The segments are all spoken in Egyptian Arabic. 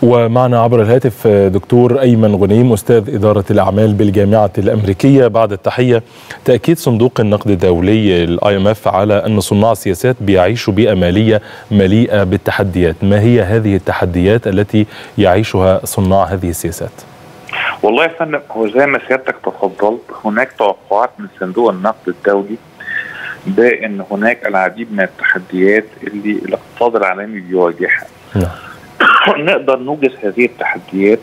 ومعنا عبر الهاتف دكتور أيمن غنيم أستاذ إدارة الأعمال بالجامعة الأمريكية بعد التحية تأكيد صندوق النقد الدولي الاي ام اف على أن صناع السياسات بيعيشوا بيئة مالية مليئة بالتحديات ما هي هذه التحديات التي يعيشها صناع هذه السياسات؟ والله يا فندم هو زي ما سيادتك تفضلت هناك توقعات من صندوق النقد الدولي بان هناك العديد من التحديات اللي الاقتصاد العالمي بيواجهها. نعم. نقدر نوجد هذه التحديات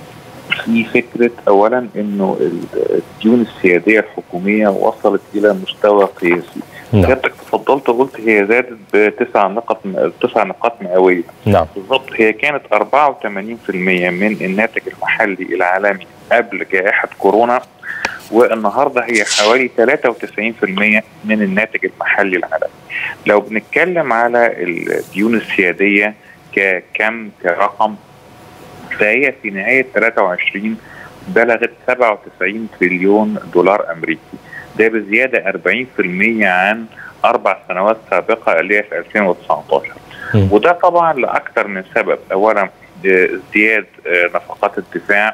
في فكره اولا انه الديون السياديه الحكوميه وصلت الى مستوى قياسي. نعم. سيادتك تفضلت وقلت هي زادت بتسع نقط تسع نقاط مئويه. نعم بالضبط هي كانت 84% من الناتج المحلي العالمي قبل جائحه كورونا والنهارده هي حوالي 93% من الناتج المحلي العالمي. لو بنتكلم على الديون السياديه ككم كرقم فهي في نهايه 23 بلغت 97 تريليون دولار امريكي ده بزياده 40% عن اربع سنوات سابقه اللي هي في 2019 مم. وده طبعا لاكثر من سبب اولا ازدياد نفقات الدفاع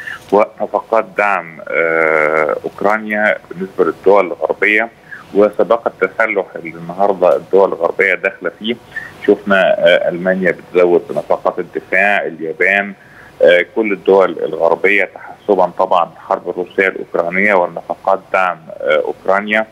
ونفقات دعم آه، اوكرانيا بالنسبه للدول الغربيه وسبق التسلح اللي النهارده الدول الغربيه داخله فيه شفنا آه، المانيا بتزود نفقات الدفاع اليابان آه، كل الدول الغربيه تحسبا طبعا الحرب الروسيه الاوكرانيه والنفقات دعم آه، اوكرانيا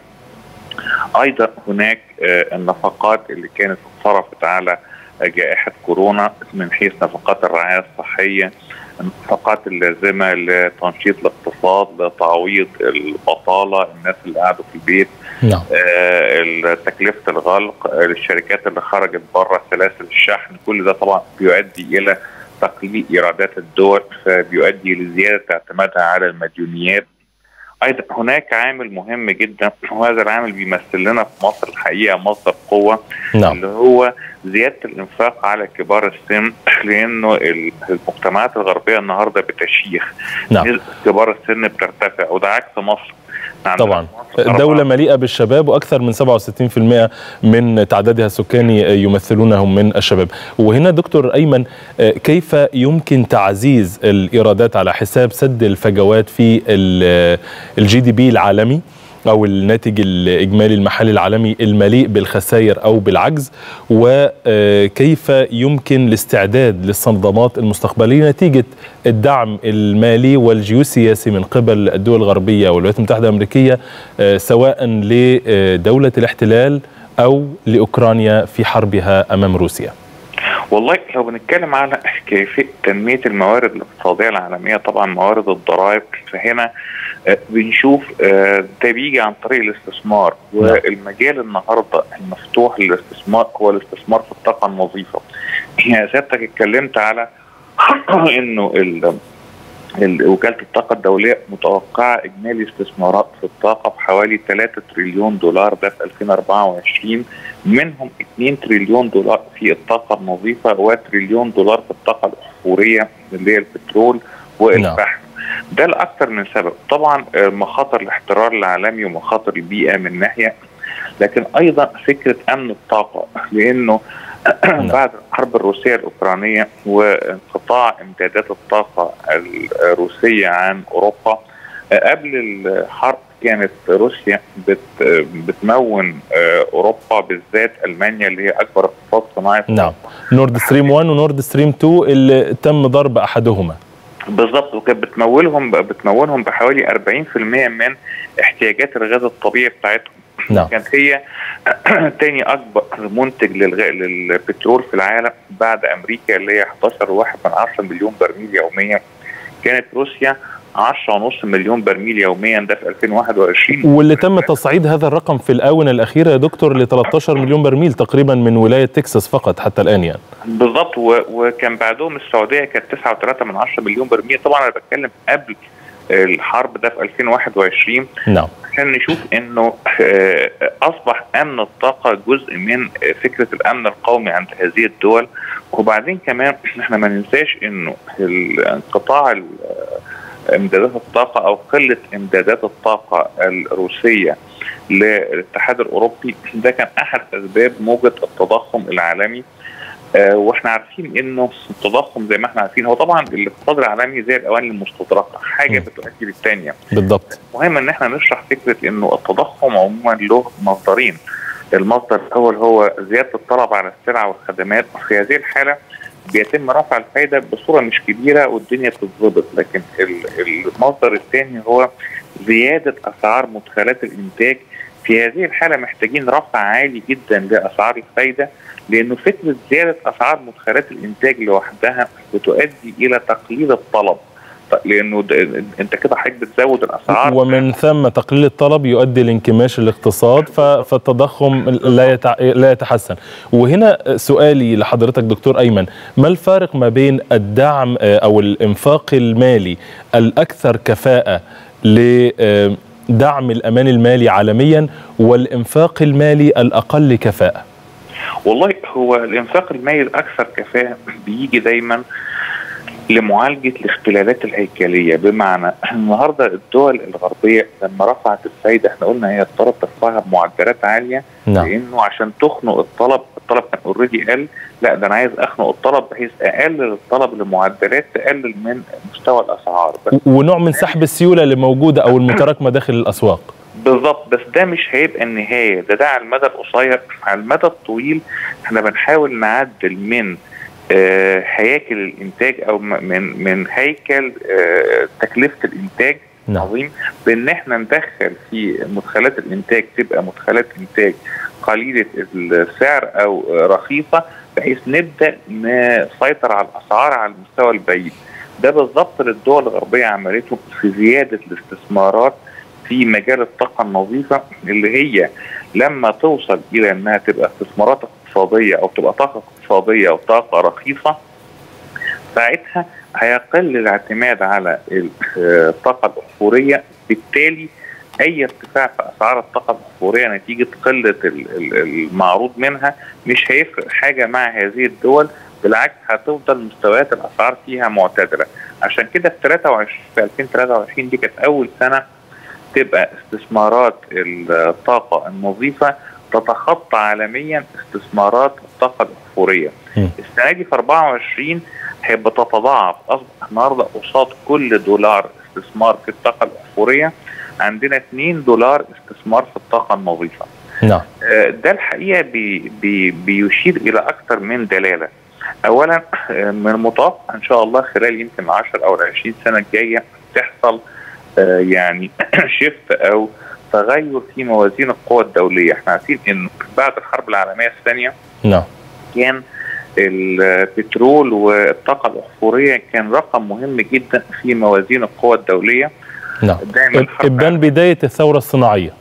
ايضا هناك آه، النفقات اللي كانت اتصرفت على جائحه كورونا من حيث نفقات الرعايه الصحيه النفقات اللازمه لتنشيط الاقتصاد لتعويض البطاله الناس اللي قعدوا في البيت نعم آه، تكلفه الغلق آه، للشركات اللي خرجت بره سلاسل الشحن كل ده طبعا بيؤدي الى تقليل ايرادات الدول فبيؤدي لزياده اعتمادها على المديونيات ايضا هناك عامل مهم جدا وهذا العامل بيمثل لنا في مصر الحقيقه مصدر قوه نعم اللي هو زياده الانفاق على كبار السن لانه المجتمعات الغربيه النهارده بتشيخ نعم نسبه كبار السن بترتفع وده عكس مصر عندنا طبعا في مصر دولة أربعة- مليئة بالشباب وأكثر من 67% من تعدادها السكاني يمثلونهم من الشباب وهنا دكتور أيمن آه، كيف يمكن تعزيز الإيرادات على حساب سد الفجوات في الجي دي بي العالمي أو الناتج الإجمالي المحلي العالمي المليء بالخسائر أو بالعجز وكيف يمكن الاستعداد للصدمات المستقبلية نتيجة الدعم المالي والجيوسياسي من قبل الدول الغربية والولايات المتحدة الأمريكية آه، سواء لدولة الاحتلال أو لأوكرانيا في حربها أمام روسيا والله لو بنتكلم على كيفيه تنميه الموارد الاقتصاديه العالميه طبعا موارد الضرائب فهنا آه، بنشوف آه، ده بيجي عن طريق الاستثمار والمجال النهارده المفتوح للاستثمار هو الاستثمار في الطاقه النظيفه. يعني سيادتك اتكلمت على انه ال ال- وكاله الطاقه الدوليه متوقعه اجمالي استثمارات في الطاقه بحوالي 3 تريليون دولار ده في 2024 منهم 2 تريليون دولار في الطاقه النظيفه وتريليون دولار في الطاقه الاحفوريه اللي هي البترول والفحم. ده لاكثر من سبب، طبعا آه، مخاطر الاحترار العالمي ومخاطر البيئه من ناحيه لكن ايضا فكره امن الطاقه لانه بعد الحرب الروسيه الاوكرانيه وانقطاع امدادات الطاقه الروسيه عن اوروبا آه، قبل الحرب كانت روسيا بت بتمون آه، اوروبا بالذات المانيا اللي هي اكبر اقتصاد صناعي في نعم نورد ستريم 1 ونورد ستريم 2 اللي تم ضرب أحدهما بالظبط وكانت بتمولهم بتمولهم بحوالي 40% من احتياجات الغاز الطبيعي بتاعتهم نعم كانت هي تاني اكبر منتج للغ... للبترول في العالم بعد امريكا اللي هي 11.1 مليون برميل يوميا كانت روسيا 10.5 مليون برميل يوميا ده في 2021 واللي تم تصعيد هذا الرقم في الآونة الأخيرة يا دكتور ل 13 مليون برميل تقريبا من ولاية تكساس فقط حتى الآن يعني بالظبط و... وكان بعدهم السعوديه كانت 9.3 من 10 مليون برميل طبعا انا بتكلم قبل الحرب ده في 2021 نعم عشان نشوف انه آه، اصبح امن الطاقه جزء من آه، فكره الامن القومي عند هذه الدول وبعدين كمان احنا ما ننساش انه انقطاع ال- آه، امدادات الطاقه او قله امدادات الطاقه الروسيه للاتحاد الاوروبي ده كان احد اسباب موجه التضخم العالمي آه واحنا عارفين انه التضخم زي ما احنا عارفين هو طبعا الاقتصاد العالمي زي الاواني المستدركه حاجه م. بتؤدي للثانيه بالضبط مهم ان احنا نشرح فكره انه التضخم عموما له مصدرين المصدر الاول هو زياده الطلب على السلع والخدمات في هذه الحاله بيتم رفع الفائده بصوره مش كبيره والدنيا بتتظبط لكن ال- المصدر الثاني هو زياده اسعار مدخلات الانتاج في هذه الحاله محتاجين رفع عالي جدا لاسعار الفائده لانه فكره زياده اسعار مدخلات الانتاج لوحدها بتؤدي الى تقليل الطلب ط- لانه د- انت كده حضرتك بتزود الاسعار ومن ثم تقليل الطلب يؤدي لانكماش الاقتصاد ف- فالتضخم لا يتع... لا يتحسن وهنا سؤالي لحضرتك دكتور ايمن ما الفارق ما بين الدعم آه، او الانفاق المالي الاكثر كفاءه لدعم الامان المالي عالميا والانفاق المالي الاقل كفاءه والله هو الانفاق المالي الاكثر كفاءه بيجي دايما لمعالجه الاختلالات الهيكليه بمعنى النهارده الدول الغربيه لما رفعت الفايده احنا قلنا هي اضطرت ترفعها بمعدلات عاليه نعم لانه عشان تخنق الطلب الطلب كان اوريدي قل لا ده انا عايز اخنق الطلب بحيث اقلل الطلب لمعدلات تقلل من مستوى الاسعار بس ونوع من سحب السيوله اللي موجوده او المتراكمه داخل الاسواق بالظبط بس ده مش هيبقى النهايه ده ده على المدى القصير على المدى الطويل احنا بنحاول نعدل من آه هياكل الانتاج او م- من من هيكل آه تكلفه الانتاج نعم عظيم بان احنا ندخل في مدخلات الانتاج تبقى مدخلات انتاج قليله السعر او آه، رخيصه بحيث نبدا نسيطر على الاسعار على المستوى البعيد ده بالظبط اللي الدول الغربيه عملته في زياده الاستثمارات في مجال الطاقه النظيفه اللي هي لما توصل الى انها تبقى استثمارات اقتصاديه او تبقى طاقه اقتصاديه او طاقه رخيصه ساعتها هيقل الاعتماد على الطاقه الاحفوريه بالتالي اي ارتفاع في اسعار الطاقه الاحفوريه نتيجه قله ال- ال- المعروض منها مش هيفرق حاجه مع هذه الدول بالعكس هتفضل مستويات الاسعار فيها معتدله عشان كده في 23 في 2023 دي كانت اول سنه تبقى استثمارات الطاقه النظيفه تتخطى عالميا استثمارات الطاقه الاحفوريه م. السنه دي في 24 هيبقى تتضاعف اصبح النهارده قصاد كل دولار استثمار في الطاقه الاحفوريه عندنا 2 دولار استثمار في الطاقه النظيفه نعم آه، ده الحقيقه بي بي بيشير الى اكثر من دلاله اولا آه، من المتوقع ان شاء الله خلال يمكن 10 او 20 سنه الجايه تحصل آه، يعني شيفت او تغير في موازين القوى الدوليه احنا عارفين ان بعد الحرب العالميه الثانيه نعم كان البترول والطاقه الاحفوريه كان رقم مهم جدا في موازين القوى الدوليه نعم دايما الحرب ابان بدايه الثوره الصناعيه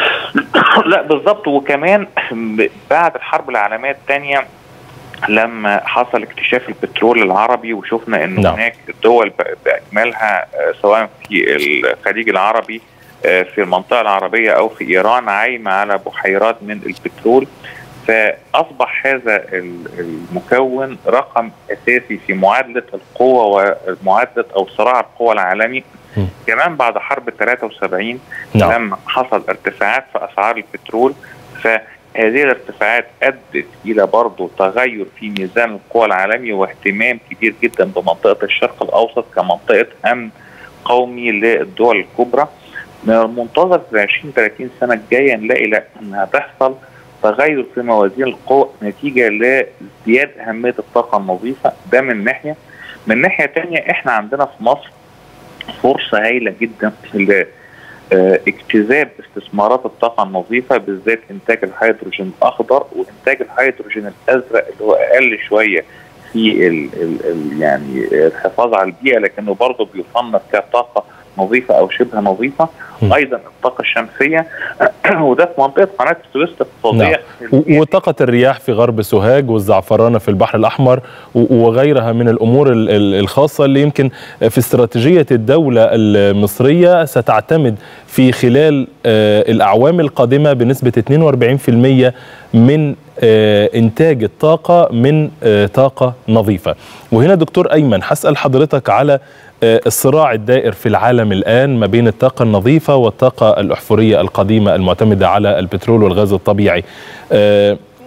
لا بالظبط وكمان بعد الحرب العالميه الثانيه لما حصل اكتشاف البترول العربي وشفنا ان نعم. هناك الدول ب- باكملها آه، سواء في الخليج العربي آه، في المنطقه العربيه او في ايران عايمه على بحيرات من البترول فاصبح هذا ال- المكون رقم اساسي في معادله القوه ومعادله او صراع القوى العالمي م. كمان بعد حرب 73 نعم لما حصل ارتفاعات في اسعار البترول فهذه الارتفاعات ادت الى برضه تغير في ميزان القوى العالمي واهتمام كبير جدا بمنطقه الشرق الاوسط كمنطقه امن قومي للدول الكبرى من المنتظر في 20 30 سنه الجايه نلاقي لا انها تحصل تغير في موازين القوى نتيجه لازدياد اهميه الطاقه النظيفه ده من ناحيه من ناحيه ثانيه احنا عندنا في مصر فرصه هائله جدا ل آه، اجتذاب استثمارات الطاقه النظيفه بالذات انتاج الهيدروجين الاخضر وانتاج الهيدروجين الازرق اللي هو اقل شويه في ال ال ال يعني الحفاظ على البيئه لكنه برضه بيصنف كطاقه نظيفه او شبه نظيفه م. ايضا الطاقه الشمسيه وده في منطقه قناه السويس الاقتصاديه و- وطاقة الرياح في غرب سوهاج والزعفرانة في البحر الأحمر و- وغيرها من الأمور ال- ال- الخاصة اللي يمكن في استراتيجية الدولة المصرية ستعتمد في خلال آه، الأعوام القادمة بنسبة 42% من آه، إنتاج الطاقة من آه، طاقة نظيفة وهنا دكتور أيمن حسأل حضرتك على آه، الصراع الدائر في العالم الآن ما بين الطاقة النظيفة والطاقة الأحفورية القديمة المعتمدة على البترول والغاز الطبيعي آه،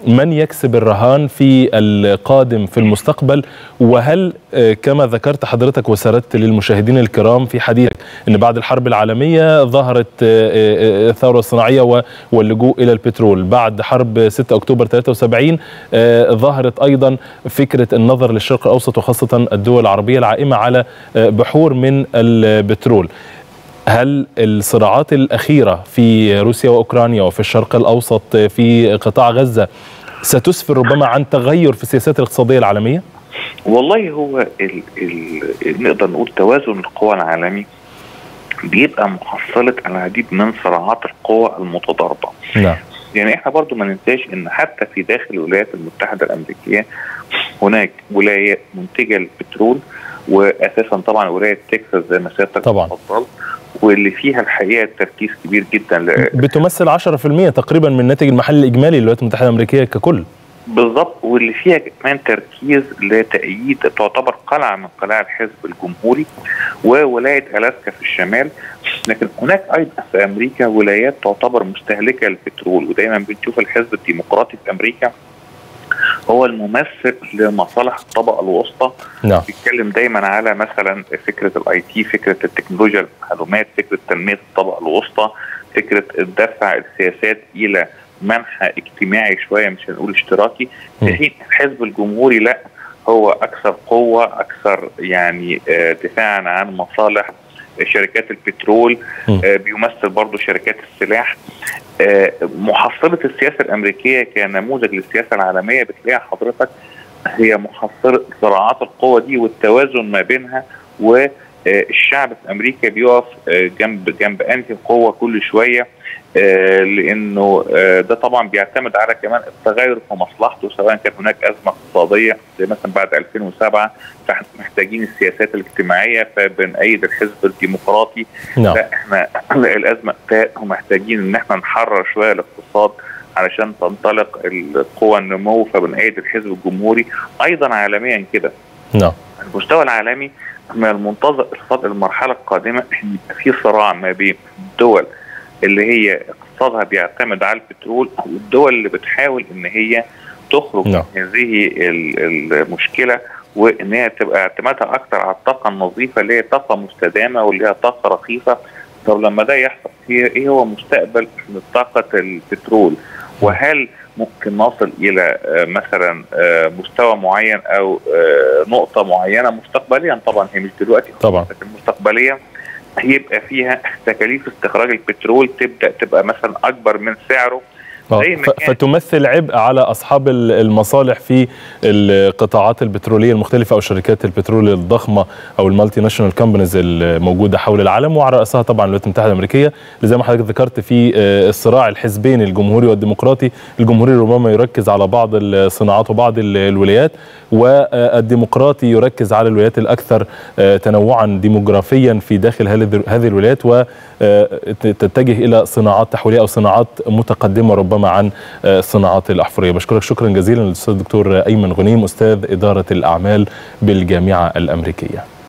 من يكسب الرهان في القادم في المستقبل وهل كما ذكرت حضرتك وسردت للمشاهدين الكرام في حديثك ان بعد الحرب العالميه ظهرت الثوره الصناعيه واللجوء الى البترول بعد حرب 6 اكتوبر 73 ظهرت ايضا فكره النظر للشرق الاوسط وخاصه الدول العربيه العائمه على بحور من البترول هل الصراعات الأخيرة في روسيا وأوكرانيا وفي الشرق الأوسط في قطاع غزة ستسفر ربما عن تغير في السياسات الاقتصادية العالمية؟ والله هو ال ال نقدر نقول توازن القوى العالمي بيبقى محصلة العديد من صراعات القوى المتضاربة نعم يعني احنا برضو ما ننساش ان حتى في داخل الولايات المتحدة الامريكية هناك ولايات منتجة للبترول واساسا طبعا ولايه تكساس زي ما سيادتك طبعا اتفضلت واللي فيها الحقيقه تركيز كبير جدا ل... بتمثل 10% تقريبا من الناتج المحلي الاجمالي للولايات المتحده الامريكيه ككل بالظبط واللي فيها كمان تركيز لتأييد تعتبر قلعة من قلاع الحزب الجمهوري وولاية ألاسكا في الشمال لكن هناك أيضا في أمريكا ولايات تعتبر مستهلكة للبترول ودايما بنشوف الحزب الديمقراطي في أمريكا هو الممثل لمصالح الطبقه الوسطى نعم بيتكلم دايما على مثلا فكره الاي تي فكره التكنولوجيا المعلومات فكره تنميه الطبقه الوسطى فكره دفع السياسات الى منحى اجتماعي شويه مش هنقول اشتراكي في حين الحزب الجمهوري لا هو اكثر قوه اكثر يعني دفاعا عن مصالح شركات البترول آه بيمثل برضه شركات السلاح آه محصلة السياسة الأمريكية كنموذج للسياسة العالمية بتلاقيها حضرتك هي محصلة صراعات القوة دي والتوازن ما بينها والشعب في أمريكا بيقف جنب جنب أنهي قوة كل شوية آه لانه آه ده طبعا بيعتمد على كمان التغير في مصلحته سواء كان هناك ازمه اقتصاديه زي مثلا بعد 2007 فاحنا محتاجين السياسات الاجتماعيه فبنأيد الحزب الديمقراطي نعم. لا احنا الازمه ومحتاجين ان احنا نحرر شويه الاقتصاد علشان تنطلق القوى النمو فبنأيد الحزب الجمهوري ايضا عالميا كده نعم على المستوى العالمي من المنتظر المرحله القادمه ان يبقى في صراع ما بين الدول اللي هي اقتصادها بيعتمد على البترول والدول اللي بتحاول ان هي تخرج نعم. من هذه المشكله وان هي تبقى اعتمادها اكثر على الطاقه النظيفه اللي هي طاقه مستدامه واللي هي طاقه رخيصه طب لما ده يحصل هي ايه هو مستقبل طاقه البترول وهل ممكن نصل الى مثلا مستوى معين او نقطه معينه مستقبليا طبعا هي مش دلوقتي طبعا لكن مستقبليا هيبقى فيها تكاليف استخراج البترول تبدا تبقى مثلا اكبر من سعره زي ما كان فتمثل عبء على اصحاب المصالح في القطاعات البتروليه المختلفه او شركات البترول الضخمه او المالتي ناشونال كومبانيز الموجوده حول العالم وعلى راسها طبعا الولايات المتحده الامريكيه زي ما حضرتك ذكرت في الصراع الحزبين الجمهوري والديمقراطي الجمهوري ربما يركز على بعض الصناعات وبعض الولايات والديمقراطي يركز على الولايات الاكثر تنوعا ديموغرافيا في داخل هذه الولايات وتتجه الى صناعات تحويليه او صناعات متقدمه ربما عن الصناعات الاحفوريه بشكرك شكرا جزيلا للاستاذ الدكتور ايمن غنيم استاذ اداره الاعمال بالجامعه الامريكيه